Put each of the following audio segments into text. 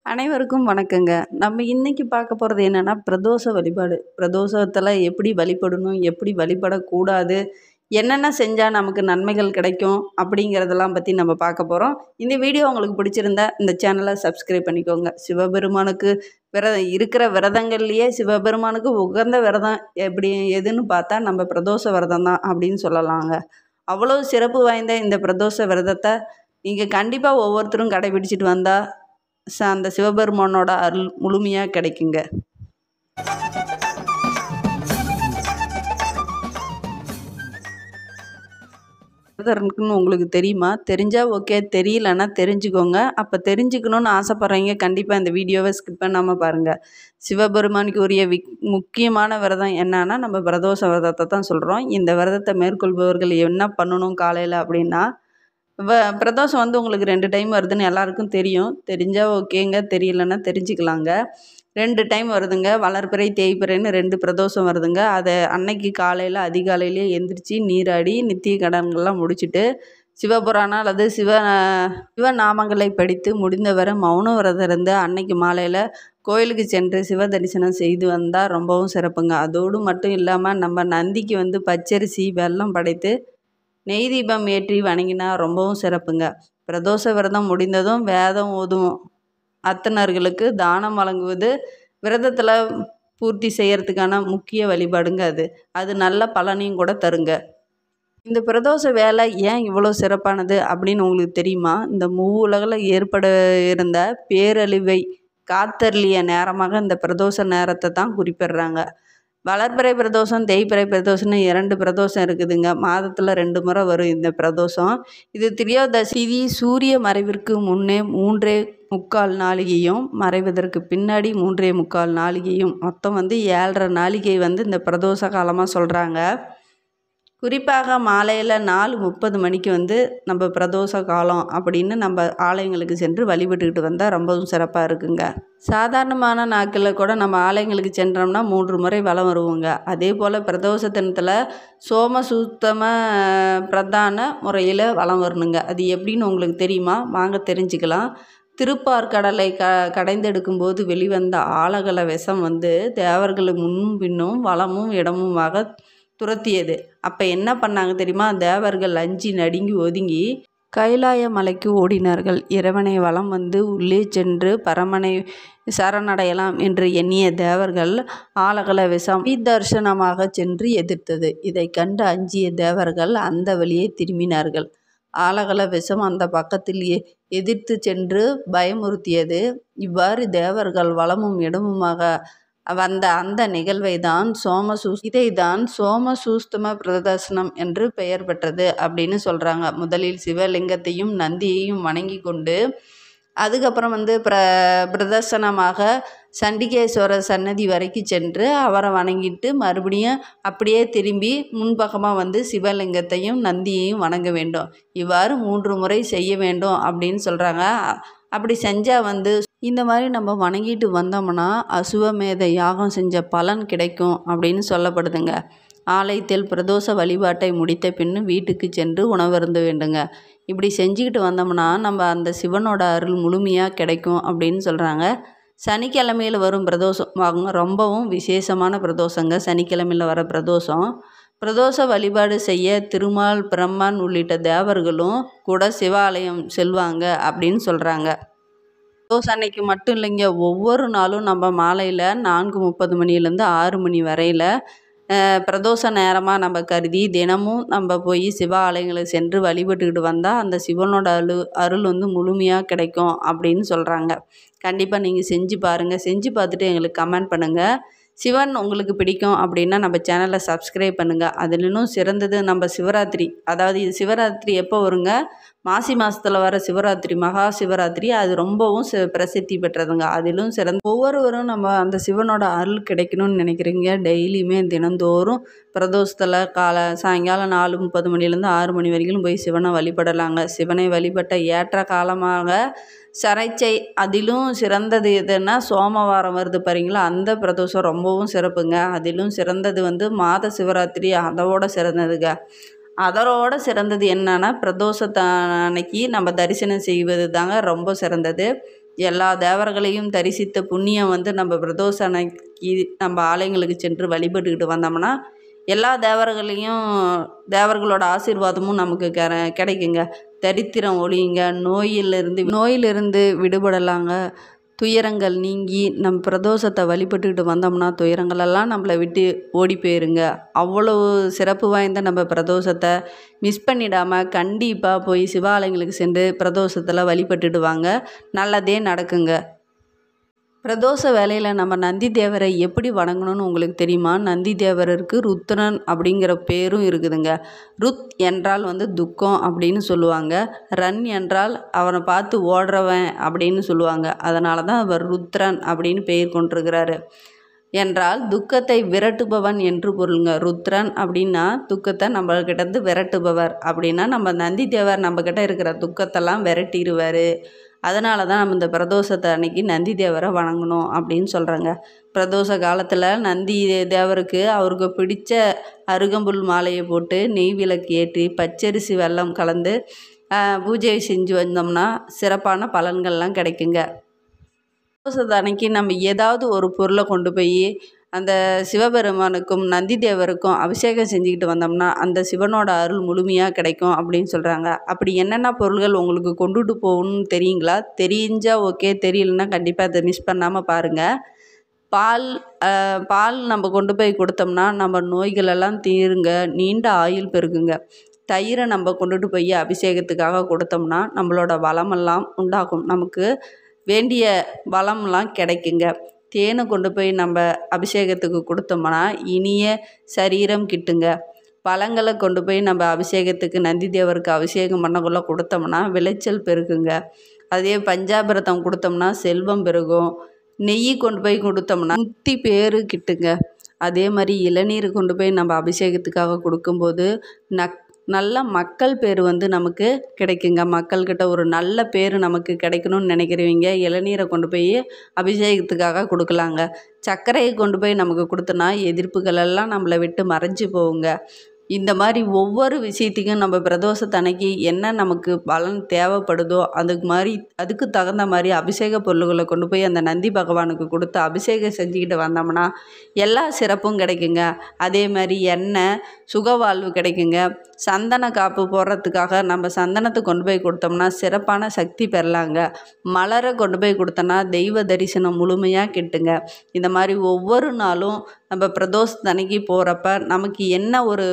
அனைவருக்கும் வணக்கங்க நம்ம இன்னைக்கு பார்க்க போகிறது என்னென்னா பிரதோஷ வழிபாடு பிரதோஷத்தில் எப்படி வழிபடணும் எப்படி வழிபடக்கூடாது என்னென்ன செஞ்சால் நமக்கு நன்மைகள் கிடைக்கும் அப்படிங்கிறதெல்லாம் பற்றி நம்ம பார்க்க போகிறோம் இந்த வீடியோ உங்களுக்கு பிடிச்சிருந்தா இந்த சேனலை சப்ஸ்கிரைப் பண்ணிக்கோங்க சிவபெருமானுக்கு விரதம் இருக்கிற விரதங்கள்லேயே சிவபெருமானுக்கு உகந்த விரதம் எப்படி எதுன்னு பார்த்தா நம்ம பிரதோஷ விரதம் தான் அப்படின்னு சொல்லலாங்க அவ்வளோ சிறப்பு வாய்ந்த இந்த பிரதோஷ விரதத்தை நீங்கள் கண்டிப்பாக ஒவ்வொருத்தரும் கடைபிடிச்சிட்டு வந்தால் ச அந்த சிவபெருமானோட அருள் முழுமையாக கிடைக்குங்க விரதம்னு உங்களுக்கு தெரியுமா தெரிஞ்சால் ஓகே தெரியலன்னா தெரிஞ்சுக்கோங்க அப்போ தெரிஞ்சுக்கணுன்னு ஆசைப்பட்றீங்க கண்டிப்பாக இந்த வீடியோவை ஸ்கிப் பண்ணாமல் பாருங்கள் சிவபெருமானுக்கு உரிய விக் முக்கியமான விரதம் என்னன்னா நம்ம பிரதோஷ விரதத்தை தான் சொல்கிறோம் இந்த விரதத்தை மேற்கொள்பவர்கள் என்ன பண்ணணும் காலையில் அப்படின்னா வ பிரதோஷம் வந்து உங்களுக்கு ரெண்டு டைம் வருதுன்னு எல்லாருக்கும் தெரியும் தெரிஞ்சால் ஓகேங்க தெரியலன்னா தெரிஞ்சுக்கலாங்க ரெண்டு டைம் வருதுங்க வளர்பிறை தேய்பிறைன்னு ரெண்டு பிரதோஷம் வருதுங்க அதை அன்னைக்கு காலையில் அதிகாலையிலே எந்திரிச்சு நீராடி நித்திய கடன்கள்லாம் முடிச்சுட்டு சிவபுராணம் அல்லது சிவ சிவநாமங்களை படித்து முடிந்தவரை மௌன விரதம் இருந்து அன்னைக்கு மாலையில் கோயிலுக்கு சென்று சிவ தரிசனம் செய்து வந்தால் ரொம்பவும் சிறப்புங்க அதோடு மட்டும் இல்லாமல் நம்ம நந்திக்கு வந்து பச்சரிசி வெல்லம் படைத்து நெய் தீபம் ஏற்றி வணங்கினா ரொம்பவும் சிறப்புங்க பிரதோஷ விரதம் முடிந்ததும் வேதம் ஓதும் அத்தனர்களுக்கு தானம் வழங்குவது விரதத்தில் பூர்த்தி செய்யறதுக்கான முக்கிய வழிபாடுங்க அது அது நல்ல பலனையும் கூட தருங்க இந்த பிரதோஷ வேலை ஏன் இவ்வளோ சிறப்பானது அப்படின்னு உங்களுக்கு தெரியுமா இந்த மூவுலகில் ஏற்பட இருந்த பேரழிவை காத்தருளிய நேரமாக இந்த பிரதோஷ நேரத்தை தான் குறிப்பிடுறாங்க வளர்பிறை பிரதோஷம் தேய்பிறை பிரதோஷம்னு இரண்டு பிரதோஷம் இருக்குதுங்க மாதத்தில் ரெண்டு முறை வரும் இந்த பிரதோஷம் இது திரியோதசி சூரிய மறைவிற்கு முன்னே மூன்றே முக்கால் நாளிகையும் மறைவதற்கு பின்னாடி மூன்றே முக்கால் நாளிகையும் மொத்தம் வந்து ஏழரை நாளிகை வந்து இந்த பிரதோஷ காலமாக சொல்கிறாங்க குறிப்பாக மாலையில் நாலு முப்பது மணிக்கு வந்து நம்ம பிரதோஷ காலம் அப்படின்னு நம்ம ஆலயங்களுக்கு சென்று வழிபட்டுக்கிட்டு வந்தால் ரொம்பவும் சிறப்பாக இருக்குங்க சாதாரணமான நாட்களில் கூட நம்ம ஆலயங்களுக்கு சென்றோம்னா மூன்று முறை வலம் வருவோங்க அதே போல் பிரதோஷ தினத்தில் சோம சுத்தம பிரதான முறையில் வலம் வரணுங்க அது எப்படின்னு உங்களுக்கு தெரியுமா வாங்க தெரிஞ்சுக்கலாம் திருப்பார்கடலை க கடைந்தெடுக்கும்போது வெளிவந்த ஆழகல விஷம் வந்து தேவர்களுக்கு முன்னும் பின்னும் வளமும் இடமுமாக துரத்தியது அப்போ என்ன பண்ணாங்க தெரியுமா தேவர்கள் அஞ்சி நடுங்கி ஒதுங்கி கைலாய மலைக்கு ஓடினார்கள் இறைவனை வலம் வந்து உள்ளே சென்று பரமனை சரணடையலாம் என்று எண்ணிய தேவர்கள் ஆலகல விஷம் தரிசனமாக சென்று எதிர்த்தது இதை கண்டு அஞ்சிய தேவர்கள் அந்த வழியே திரும்பினார்கள் ஆலகல விஷம் அந்த பக்கத்தில் எதிர்த்து சென்று பயமுறுத்தியது இவ்வாறு தேவர்கள் வளமும் இடமுமாக வந்த அந்த நிகழ்வை தான் சோமசூ இதை தான் சோமசூஸ்தம பிரதர்சனம் என்று பெயர் பெற்றது அப்படின்னு சொல்கிறாங்க முதலில் சிவலிங்கத்தையும் நந்தியையும் வணங்கி கொண்டு அதுக்கப்புறம் வந்து பிர பிரதர்சனமாக சண்டிகேஸ்வரர் சன்னதி வரைக்கும் சென்று அவரை வணங்கிட்டு மறுபடியும் அப்படியே திரும்பி முன்பக்கமாக வந்து சிவலிங்கத்தையும் நந்தியையும் வணங்க வேண்டும் இவ்வாறு மூன்று முறை செய்ய வேண்டும் அப்படின்னு சொல்கிறாங்க அப்படி செஞ்சால் வந்து இந்த மாதிரி நம்ம வணங்கிட்டு வந்தோம்னா அசுவமேத யாகம் செஞ்ச பலன் கிடைக்கும் அப்படின்னு சொல்லப்படுதுங்க ஆலயத்தில் பிரதோஷ வழிபாட்டை முடித்த பின்னு வீட்டுக்கு சென்று உணவருந்த வேண்டுங்க இப்படி செஞ்சுக்கிட்டு வந்தோம்னா நம்ம அந்த சிவனோட அருள் முழுமையாக கிடைக்கும் அப்படின்னு சொல்கிறாங்க சனிக்கிழமையில் வரும் பிரதோஷம் வாங்க ரொம்பவும் விசேஷமான பிரதோஷங்க சனிக்கிழமையில் வர பிரதோஷம் பிரதோஷ வழிபாடு செய்ய திருமால் பிரம்மன் உள்ளிட்ட தேவர்களும் கூட சிவாலயம் செல்வாங்க அப்படின்னு சொல்கிறாங்க பிரதோஷ அன்னைக்கு மட்டும் இல்லைங்க ஒவ்வொரு நாளும் நம்ம மாலையில் நான்கு முப்பது மணிலேருந்து ஆறு மணி வரையில் பிரதோஷ நேரமாக நம்ம கருதி தினமும் நம்ம போய் சிவ ஆலயங்களுக்கு சென்று வழிபட்டுக்கிட்டு வந்தால் அந்த சிவனோட அரு அருள் வந்து முழுமையாக கிடைக்கும் அப்படின்னு சொல்கிறாங்க கண்டிப்பாக நீங்கள் செஞ்சு பாருங்கள் செஞ்சு பார்த்துட்டு எங்களுக்கு கமெண்ட் பண்ணுங்கள் சிவன் உங்களுக்கு பிடிக்கும் அப்படின்னா நம்ம சேனலை சப்ஸ்கிரைப் பண்ணுங்கள் அதிலும் சிறந்தது நம்ம சிவராத்திரி அதாவது இது சிவராத்திரி எப்போ வருங்க மாசி மாதத்தில் வர சிவராத்திரி மகா சிவராத்திரி அது ரொம்பவும் சி பிரசித்தி பெற்றதுங்க அதிலும் சிறந்த ஒவ்வொருவரும் நம்ம அந்த சிவனோட அருள் கிடைக்கணும்னு நினைக்கிறீங்க டெய்லியுமே தினந்தோறும் பிரதோஷத்தில் காலை சாயங்காலம் நாலு முப்பது மணிலேருந்து ஆறு மணி வரைக்கும் போய் சிவனை வழிபடலாங்க சிவனை வழிபட்ட ஏற்ற காலமாக சரைச்சை அதிலும் சிறந்தது எதுன்னா சோமவாரம் வருது பாருங்களா அந்த பிரதோஷம் ரொம்பவும் சிறப்புங்க அதிலும் சிறந்தது வந்து மாத சிவராத்திரி அதோட சிறந்ததுங்க அதரோட சிறந்தது என்னன்னா பிரதோஷத்த அன்னைக்கு நம்ம தரிசனம் செய்வது தாங்க ரொம்ப சிறந்தது எல்லா தேவர்களையும் தரிசித்த புண்ணியம் வந்து நம்ம பிரதோஷ அன்னைக்கு நம்ம ஆலயங்களுக்கு சென்று வழிபட்டுக்கிட்டு வந்தோம்னா எல்லா தேவர்களையும் தேவர்களோட ஆசீர்வாதமும் நமக்கு கெ கிடைக்குங்க தரித்திரம் ஒழியுங்க நோயிலிருந்து நோயிலிருந்து விடுபடலாங்க துயரங்கள் நீங்கி நம் பிரதோஷத்தை வழிபட்டுக்கிட்டு வந்தோம்னா துயரங்களெல்லாம் நம்மளை விட்டு ஓடி போயிருங்க அவ்வளவு சிறப்பு வாய்ந்த நம்ம பிரதோஷத்தை மிஸ் பண்ணிடாமல் கண்டிப்பாக போய் சிவாலயங்களுக்கு சென்று பிரதோஷத்தில் வழிபட்டுட்டு வாங்க நல்லதே நடக்குங்க பிரதோஷ வேலையில் நம்ம நந்தி தேவரை எப்படி வணங்கணும்னு உங்களுக்கு தெரியுமா நந்தி தேவருக்கு ருத்ரன் அப்படிங்கிற பேரும் இருக்குதுங்க ருத் என்றால் வந்து துக்கம் அப்படின்னு சொல்லுவாங்க ரன் என்றால் அவனை பார்த்து ஓடுறவன் அப்படின்னு சொல்லுவாங்க அதனால தான் அவர் ருத்ரன் அப்படின்னு பெயர் கொண்டிருக்கிறாரு என்றால் துக்கத்தை விரட்டுபவன் என்று பொருளுங்க ருத்ரன் அப்படின்னா துக்கத்தை நம்மக்கிட்டேருந்து விரட்டுபவர் அப்படின்னா நம்ம நந்தி தேவர் நம்மக்கிட்ட இருக்கிற துக்கத்தெல்லாம் விரட்டிடுவார் அதனால தான் நம்ம இந்த பிரதோஷத்தை அன்னைக்கு நந்தி தேவரை வணங்கணும் அப்படின்னு சொல்கிறாங்க பிரதோஷ காலத்தில் நந்தி தேவருக்கு அவருக்கு பிடிச்ச அருகம்புல் மாலையை போட்டு நெய் விளக்கு ஏற்றி பச்சரிசி வெல்லம் கலந்து பூஜை செஞ்சு வந்தோம்னா சிறப்பான பலன்கள்லாம் கிடைக்குங்க பிரதோஷத்து அன்னைக்கு நம்ம ஏதாவது ஒரு பொருளை கொண்டு போய் அந்த சிவபெருமானுக்கும் நந்தி தேவருக்கும் அபிஷேகம் செஞ்சுக்கிட்டு வந்தோம்னா அந்த சிவனோட அருள் முழுமையாக கிடைக்கும் அப்படின்னு சொல்கிறாங்க அப்படி என்னென்ன பொருள்கள் உங்களுக்கு கொண்டுட்டு போகணும்னு தெரியுங்களா தெரிஞ்சால் ஓகே தெரியலன்னா கண்டிப்பாக அதை மிஸ் பண்ணாமல் பாருங்கள் பால் பால் நம்ம கொண்டு போய் கொடுத்தோம்னா நம்ம நோய்களெல்லாம் தீருங்க நீண்ட ஆயுள் பெருகுங்க தயிரை நம்ம கொண்டுட்டு போய் அபிஷேகத்துக்காக கொடுத்தோம்னா நம்மளோட வளமெல்லாம் உண்டாகும் நமக்கு வேண்டிய வளம்லாம் கிடைக்குங்க தேனை கொண்டு போய் நம்ம அபிஷேகத்துக்கு கொடுத்தோம்னா இனிய சரீரம் கிட்டுங்க பழங்களை கொண்டு போய் நம்ம அபிஷேகத்துக்கு நந்தி தேவருக்கு அபிஷேகம் பண்ணக்குள்ள கொடுத்தோம்னா விளைச்சல் பெருகுங்க அதே பஞ்சாபிரதம் கொடுத்தோம்னா செல்வம் பெருகும் நெய் கொண்டு போய் கொடுத்தோம்னா முக்தி பேரு கிட்டுங்க அதே மாதிரி இளநீர் கொண்டு போய் நம்ம அபிஷேகத்துக்காக கொடுக்கும்போது நக் நல்ல மக்கள் பேர் வந்து நமக்கு கிடைக்குங்க மக்கள்கிட்ட ஒரு நல்ல பேர் நமக்கு கிடைக்கணும்னு நினைக்கிறவங்க இளநீரை கொண்டு போய் அபிஷேகத்துக்காக கொடுக்கலாங்க சர்க்கரையை கொண்டு போய் நமக்கு கொடுத்தோன்னா எதிர்ப்புகள் எல்லாம் நம்மளை விட்டு மறைஞ்சு போகுங்க இந்த மாதிரி ஒவ்வொரு விஷயத்துக்கும் நம்ம பிரதோஷத்தன்னைக்கு என்ன நமக்கு பலன் தேவைப்படுதோ அதுக்கு மாதிரி அதுக்கு தகுந்த மாதிரி அபிஷேக பொருள்களை கொண்டு போய் அந்த நந்தி பகவானுக்கு கொடுத்து அபிஷேகம் செஞ்சுக்கிட்டு வந்தோம்னா எல்லா சிறப்பும் கிடைக்குங்க அதே மாதிரி எண்ணெய் சுகவாழ்வு கிடைக்குங்க சந்தன காப்பு போடுறதுக்காக நம்ம சந்தனத்தை கொண்டு போய் கொடுத்தோம்னா சிறப்பான சக்தி பெறலாங்க மலரை கொண்டு போய் கொடுத்தோன்னா தெய்வ தரிசனம் முழுமையாக கிட்டுங்க இந்த மாதிரி ஒவ்வொரு நாளும் நம்ம பிரதோஷத்தன்னைக்கு போகிறப்ப நமக்கு என்ன ஒரு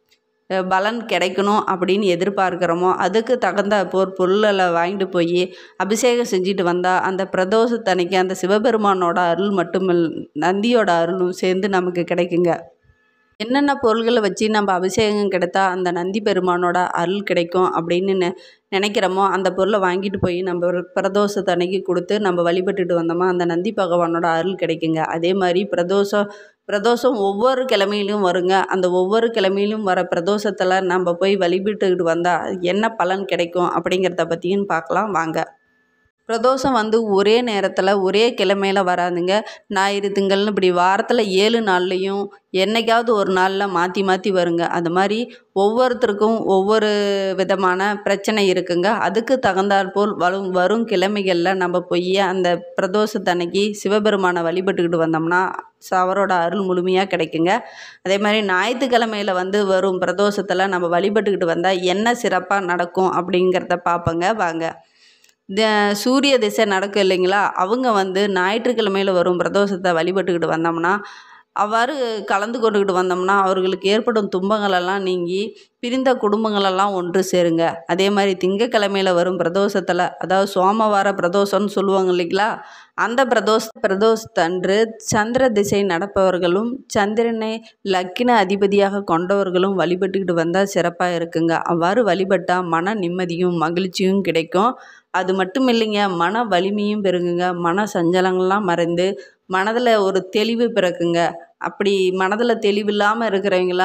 பலன் கிடைக்கணும் அப்படின்னு எதிர்பார்க்குறோமோ அதுக்கு தகுந்த பொருள் பொருளை வாங்கிட்டு போய் அபிஷேகம் செஞ்சுட்டு வந்தால் அந்த பிரதோஷத்தன்னைக்கு அந்த சிவபெருமானோட அருள் மட்டுமில் நந்தியோட அருளும் சேர்ந்து நமக்கு கிடைக்குங்க என்னென்ன பொருள்களை வச்சு நம்ம அபிஷேகம் கிடைத்தா அந்த நந்தி பெருமானோட அருள் கிடைக்கும் அப்படின்னு நெ நினைக்கிறோமோ அந்த பொருளை வாங்கிட்டு போய் நம்ம ஒரு பிரதோஷத்து அன்னைக்கு கொடுத்து நம்ம வழிபட்டுட்டு வந்தோமா அந்த நந்தி பகவானோட அருள் கிடைக்குங்க அதே மாதிரி பிரதோஷம் பிரதோஷம் ஒவ்வொரு கிழமையிலும் வருங்க அந்த ஒவ்வொரு கிழமையிலும் வர பிரதோஷத்தில் நம்ம போய் வழிபட்டுக்கிட்டு வந்தால் என்ன பலன் கிடைக்கும் அப்படிங்கிறத பற்றியும் பார்க்கலாம் வாங்க பிரதோஷம் வந்து ஒரே நேரத்தில் ஒரே கிழமையில வராதுங்க ஞாயிறு திங்கள்னு இப்படி வாரத்தில் ஏழு நாள்லேயும் என்னைக்காவது ஒரு நாளில் மாற்றி மாற்றி வருங்க அந்த மாதிரி ஒவ்வொருத்தருக்கும் ஒவ்வொரு விதமான பிரச்சனை இருக்குங்க அதுக்கு தகுந்தாற்போல் வரும் வரும் கிழமைகளில் நம்ம போய் அந்த பிரதோஷத்தன்னைக்கு சிவபெருமானை வழிபட்டுக்கிட்டு வந்தோம்னா ஸோ அவரோட அருள் முழுமையாக கிடைக்குங்க அதே மாதிரி ஞாயிற்றுக்கிழமையில வந்து வரும் பிரதோஷத்தில் நம்ம வழிபட்டுக்கிட்டு வந்தால் என்ன சிறப்பாக நடக்கும் அப்படிங்கிறத பார்ப்போங்க வாங்க த சூரிய திசை நடக்கும் இல்லைங்களா அவங்க வந்து ஞாயிற்றுக்கிழமையில வரும் பிரதோஷத்தை வழிபட்டுக்கிட்டு வந்தோம்னா அவ்வாறு கலந்து கொண்டுக்கிட்டு வந்தோம்னா அவர்களுக்கு ஏற்படும் துன்பங்களெல்லாம் நீங்கி பிரிந்த குடும்பங்களெல்லாம் ஒன்று சேருங்க அதே மாதிரி திங்கக்கிழமையில வரும் பிரதோஷத்தில் அதாவது சோமவார பிரதோஷம்னு சொல்லுவாங்க இல்லைங்களா அந்த பிரதோஷ பிரதோஷத்தன்று சந்திர திசை நடப்பவர்களும் சந்திரனை லக்கின அதிபதியாக கொண்டவர்களும் வழிபட்டுக்கிட்டு வந்தால் சிறப்பாக இருக்குங்க அவ்வாறு வழிபட்டால் மன நிம்மதியும் மகிழ்ச்சியும் கிடைக்கும் அது மட்டும் இல்லைங்க மன வலிமையும் பெருகுங்க மன சஞ்சலங்கள்லாம் மறைந்து மனதில் ஒரு தெளிவு பிறக்குங்க அப்படி மனதில் தெளிவில்லாமல் இருக்கிறவங்களாம்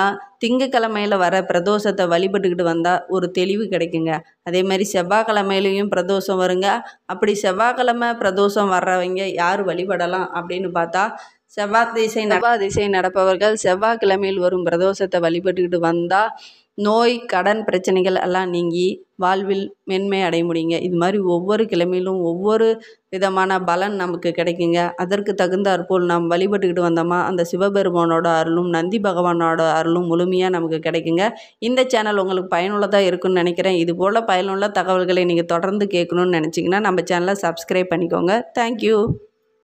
திங்கக்கிழமையில் வர பிரதோஷத்தை வழிபட்டுக்கிட்டு வந்தால் ஒரு தெளிவு கிடைக்குங்க அதே மாதிரி செவ்வாய்க்கிழமையிலையும் பிரதோஷம் வருங்க அப்படி செவ்வாய்க்கிழமை பிரதோஷம் வர்றவங்க யார் வழிபடலாம் அப்படின்னு பார்த்தா செவ்வாய் திசை செவ்வாய் திசை நடப்பவர்கள் செவ்வாய்க்கிழமையில் வரும் பிரதோஷத்தை வழிபட்டுக்கிட்டு வந்தால் நோய் கடன் பிரச்சனைகள் எல்லாம் நீங்கி வாழ்வில் மென்மை அடைய முடியுங்க இது மாதிரி ஒவ்வொரு கிழமையிலும் ஒவ்வொரு விதமான பலன் நமக்கு கிடைக்குங்க அதற்கு தகுந்தாற்போல் நாம் வழிபட்டுக்கிட்டு வந்தோமா அந்த சிவபெருமானோட அருளும் நந்தி பகவானோட அருளும் முழுமையாக நமக்கு கிடைக்குங்க இந்த சேனல் உங்களுக்கு பயனுள்ளதாக இருக்கும்னு நினைக்கிறேன் இது போல் பயனுள்ள தகவல்களை நீங்கள் தொடர்ந்து கேட்கணும்னு நினச்சிங்கன்னா நம்ம சேனலை சப்ஸ்கிரைப் பண்ணிக்கோங்க தேங்க்யூ